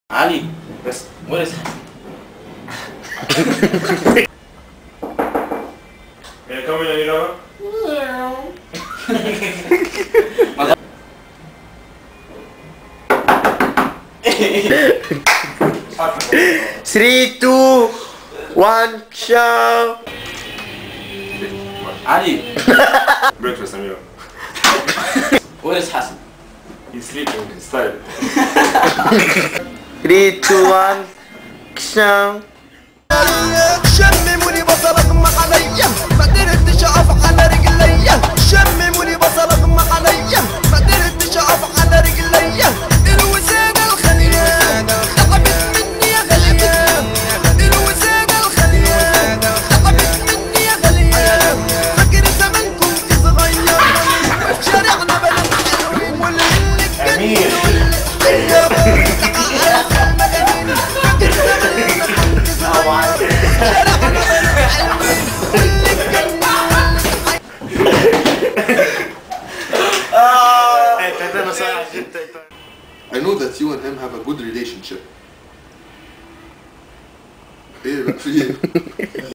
علي بس وين May I come in any lover? Three, two, one, show. علي Breakfast, Amira. وين حسن He's sleeping, he's tired. Three, two, one, show. شمموني بصل اغمى عليا ما قدرتش اقف على رجليا شمموني بصل اغمى عليا ما قدرتش اقف على رجليا الوسادة الخالية تعبت مني يا غالية الوسادة الخالية تعبت مني يا غالية فاكر زمان كنت صغير وفي شارعنا بلد حلوين واللي كان يقول يا بابا تعالى المجانين فاكر زمان كنت صغير I know that you and him have a good relationship. ايه بقى في ايه؟